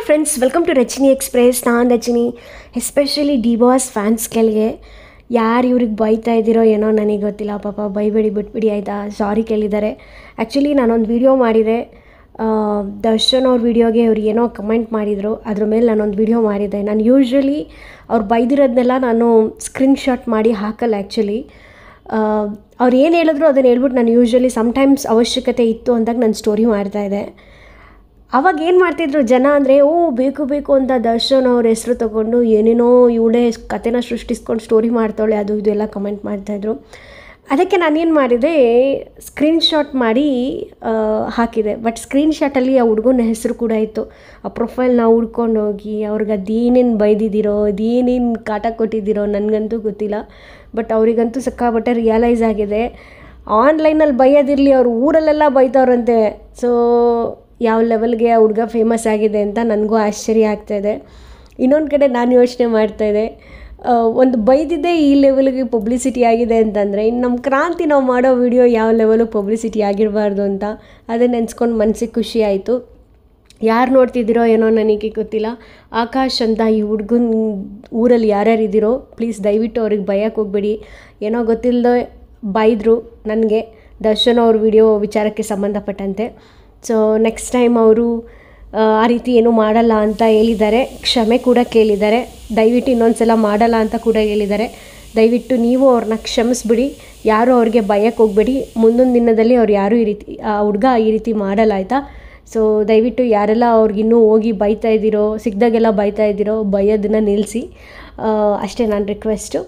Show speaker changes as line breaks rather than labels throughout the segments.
friends welcome to Rachani express ನಾನು Rachani especially D boss ಫ್ಯಾನ್ಸ್ಗಳಿಗೆ ಯಾರು ಇವ್ರಿಗೆ ಬೈತಾ ಇದ್ದೀರೋ ಏನೋ ನನಗೆ ಗೊತ್ತಿಲ್ಲ ಪಾಪ ಬೈಬೇಡಿ ಬಿಟ್ಬಿಡಿ ಆಯಿತಾ ಸಾರಿ ಕೇಳಿದ್ದಾರೆ ಆ್ಯಕ್ಚುಲಿ ನಾನೊಂದು ವಿಡಿಯೋ ಮಾಡಿದೆ ಆ, ದರ್ಶನ್ ಅವ್ರ ವಿಡಿಯೋಗೆ ಅವ್ರು ಏನೋ ಕಮೆಂಟ್ ಮಾಡಿದರು ಅದ್ರ ಮೇಲೆ ನಾನೊಂದು ವಿಡಿಯೋ ಮಾಡಿದ್ದೆ ನಾನು ಯೂಶ್ವಲಿ ಅವ್ರು ಬೈದಿರೋದನ್ನೆಲ್ಲ ನಾನು ಸ್ಕ್ರೀನ್ಶಾಟ್ ಮಾಡಿ ಹಾಕಲ್ಲ ಆ್ಯಕ್ಚುಲಿ ಅವ್ರು ಏನು ಹೇಳಿದ್ರು ಅದನ್ನು ಹೇಳ್ಬಿಟ್ಟು ನಾನು ಯೂಶ್ವಲಿ ಸಮ್ಟೈಮ್ಸ್ ಅವಶ್ಯಕತೆ ಇತ್ತು ಅಂದಾಗ ನಾನು ಸ್ಟೋರಿ ಮಾಡ್ತಾಯಿದ್ದೆ ಅವಾಗ ಏನು ಮಾಡ್ತಿದ್ರು ಜನ ಅಂದರೆ ಓ ಬೇಕು ಬೇಕು ಅಂತ ದರ್ಶನ್ ಅವ್ರ ಹೆಸರು ತಗೊಂಡು ಏನೇನೋ ಇವಳೇ ಕತೆನ ಸೃಷ್ಟಿಸ್ಕೊಂಡು ಸ್ಟೋರಿ ಮಾಡ್ತಾಳೆ ಅದು ಇದು ಎಲ್ಲ ಕಮೆಂಟ್ ಮಾಡ್ತಾಯಿದ್ರು ಅದಕ್ಕೆ ನಾನೇನು ಮಾಡಿದೆ ಸ್ಕ್ರೀನ್ಶಾಟ್ ಮಾಡಿ ಆ, ಹಾಕಿದೆ ಬಟ್ ಸ್ಕ್ರೀನ್ಶಾಟಲ್ಲಿ ಆ ಹುಡುಗನ ಹೆಸರು ಕೂಡ ಇತ್ತು ಆ ಪ್ರೊಫೈಲ್ನ ಹುಡ್ಕೊಂಡು ಹೋಗಿ ಅವ್ರಿಗೆ ಅದೇನೇನು ಬೈದಿದ್ದೀರೋ ಅದೇನೇನು ಕಾಟ ಕೊಟ್ಟಿದ್ದೀರೋ ನನಗಂತೂ ಗೊತ್ತಿಲ್ಲ ಬಟ್ ಅವರಿಗಂತೂ ಸಿಕ್ಕಾಪಟ್ಟೆ ರಿಯಲೈಸ್ ಆಗಿದೆ ಆನ್ಲೈನಲ್ಲಿ ಬೈಯೋದಿರಲಿ ಅವ್ರು ಊರಲ್ಲೆಲ್ಲ ಬೈತವ್ರಂತೆ ಸೊ ಯಾವ ಲೆವೆಲ್ಗೆ ಆ ಹುಡುಗ ಫೇಮಸ್ ಆಗಿದೆ ಅಂತ ನನಗೂ ಆಶ್ಚರ್ಯ ಆಗ್ತಾಯಿದೆ ಇನ್ನೊಂದು ಕಡೆ ನಾನು ಯೋಚನೆ ಮಾಡ್ತಾಯಿದ್ದೆ ಆ, ಒಂದು ಬೈದಿದ್ದೇ ಈ ಲೆವೆಲ್ಗೆ ಪಬ್ಲಿಸಿಟಿ ಆಗಿದೆ ಅಂತಂದರೆ ಇನ್ನು ನಮ್ಮ ಕ್ರಾಂತಿ ನಾವು ಮಾಡೋ ವಿಡಿಯೋ ಯಾವ ಲೆವೆಲು ಪಬ್ಲಿಸಿಟಿ ಆಗಿರಬಾರ್ದು ಅಂತ ಅದನ್ನು ನೆನೆಸ್ಕೊಂಡು ಮನಸ್ಸಿಗೆ ಖುಷಿ ಆಯಿತು ಯಾರು ನೋಡ್ತಿದ್ದೀರೋ ಏನೋ ನನಗೆ ಗೊತ್ತಿಲ್ಲ ಆಕಾಶ್ ಅಂತ ಈ ಹುಡುಗನ ಊರಲ್ಲಿ ಯಾರ್ಯಾರು ಇದ್ದೀರೋ ಪ್ಲೀಸ್ ದಯವಿಟ್ಟು ಅವ್ರಿಗೆ ಬೈಯಕ್ಕೆ ಹೋಗ್ಬೇಡಿ ಏನೋ ಗೊತ್ತಿಲ್ಲದೆ ಬೈದರು ನನಗೆ ದರ್ಶನ್ ಅವ್ರ ವಿಡಿಯೋ ವಿಚಾರಕ್ಕೆ ಸಂಬಂಧಪಟ್ಟಂತೆ ಸೊ ನೆಕ್ಸ್ಟ್ ಟೈಮ್ ಅವರು ಆ ರೀತಿ ಏನೂ ಮಾಡಲ್ಲ ಅಂತ ಹೇಳಿದ್ದಾರೆ ಕ್ಷಮೆ ಕೂಡ ಕೇಳಿದ್ದಾರೆ ದಯವಿಟ್ಟು ಇನ್ನೊಂದು ಸಲ ಮಾಡಲ್ಲ ಅಂತ ಕೂಡ ಹೇಳಿದ್ದಾರೆ ದಯವಿಟ್ಟು ನೀವು ಅವ್ರನ್ನ ಕ್ಷಮಿಸ್ಬಿಡಿ ಯಾರು ಅವ್ರಿಗೆ ಭಯಕ್ಕೆ ಹೋಗ್ಬೇಡಿ ಮುಂದೊಂದು ದಿನದಲ್ಲಿ ಅವ್ರು ಯಾರೂ ಈ ರೀತಿ ಆ ಹುಡುಗ ಈ ರೀತಿ ಮಾಡಲ್ಲ ಆಯಿತಾ ಸೊ ದಯವಿಟ್ಟು ಯಾರೆಲ್ಲ ಅವ್ರಿಗಿನ್ನೂ ಹೋಗಿ ಬೈತಾ ಇದ್ದೀರೋ ಸಿಕ್ದಾಗೆಲ್ಲ ಬೈತಾ ಇದ್ದೀರೋ ಬೈಯೋದನ್ನ ನಿಲ್ಲಿಸಿ ಅಷ್ಟೇ ನನ್ನ ರಿಕ್ವೆಸ್ಟು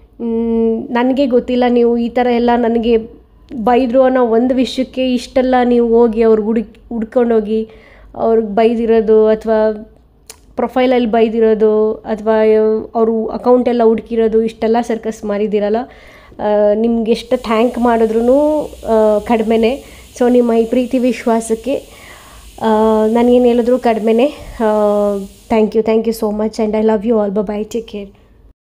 ನನಗೆ ಗೊತ್ತಿಲ್ಲ ನೀವು ಈ ಥರ ಎಲ್ಲ ನನಗೆ ಬೈದರು ಅನ್ನೋ ಒಂದು ವಿಷಯಕ್ಕೆ ಇಷ್ಟೆಲ್ಲ ನೀವು ಹೋಗಿ ಅವ್ರಿಗೆ ಹುಡುಕ್ ಹುಡ್ಕೊಂಡೋಗಿ ಅವ್ರಿಗೆ ಬೈದಿರೋದು ಅಥವಾ ಪ್ರೊಫೈಲಲ್ಲಿ ಬೈದಿರೋದು ಅಥವಾ ಅವರು ಅಕೌಂಟೆಲ್ಲ ಹುಡುಕಿರೋದು ಇಷ್ಟೆಲ್ಲ ಸರ್ಕಸ್ ಮಾಡಿದ್ದೀರಲ್ಲ ನಿಮ್ಗೆ ಎಷ್ಟು ಥ್ಯಾಂಕ್ ಮಾಡಿದ್ರೂ ಕಡಿಮೆನೇ ಸೊ ನಿಮ್ಮ ಈ ಪ್ರೀತಿ ವಿಶ್ವಾಸಕ್ಕೆ ನನಗೇನು ಹೇಳಿದ್ರು ಕಡಿಮೆನೇ thank you thank you so much and I love you all bye take care